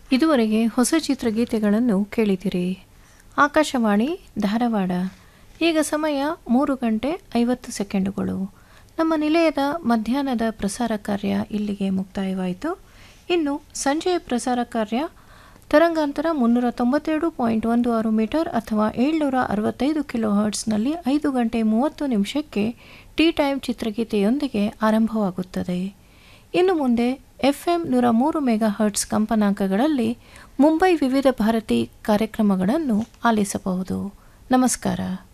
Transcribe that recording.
ಇದುವರೆಗೆ ಹೊಸ ಚಿತ್ರಗೀತೆಗಳನ್ನು ಕೇಳಿದಿರಿ ಆಕಾಶವಾಣಿ ಧಾರವಾಡ ಈಗ ಸಮಯ ಮೂರು ಗಂಟೆ ಐವತ್ತು ಸೆಕೆಂಡುಗಳು ನಮ್ಮ ನಿಲಯದ ಮಧ್ಯಾಹ್ನದ ಪ್ರಸಾರ ಕಾರ್ಯ ಇಲ್ಲಿಗೆ ಮುಕ್ತಾಯವಾಯಿತು ಇನ್ನು ಸಂಜೆಯ ಪ್ರಸಾರ ಕಾರ್ಯ ತರಂಗಾಂತರ ಮುನ್ನೂರ ತೊಂಬತ್ತೆರಡು ಪಾಯಿಂಟ್ ಒಂದು ಆರು ಮೀಟರ್ ಅಥವಾ ಏಳ್ನೂರ ಅರವತ್ತೈದು ಕಿಲೋ ಹರ್ಟ್ಸ್ನಲ್ಲಿ ಐದು ಗಂಟೆ ಮೂವತ್ತು ನಿಮಿಷಕ್ಕೆ ಟೀ ಟೈಮ್ ಚಿತ್ರಗೀತೆಯೊಂದಿಗೆ ಆರಂಭವಾಗುತ್ತದೆ ಇನ್ನು ಮುಂದೆ ಎಫ್ಎಂ ನೂರ ಮೂರು ಮೆಗಾ ಹರ್ಟ್ಸ್ ಕಂಪನಾಂಕಗಳಲ್ಲಿ ಮುಂಬೈ ವಿವಿಧ ಭಾರತಿ ಕಾರ್ಯಕ್ರಮಗಳನ್ನು ಆಲಿಸಬಹುದು ನಮಸ್ಕಾರ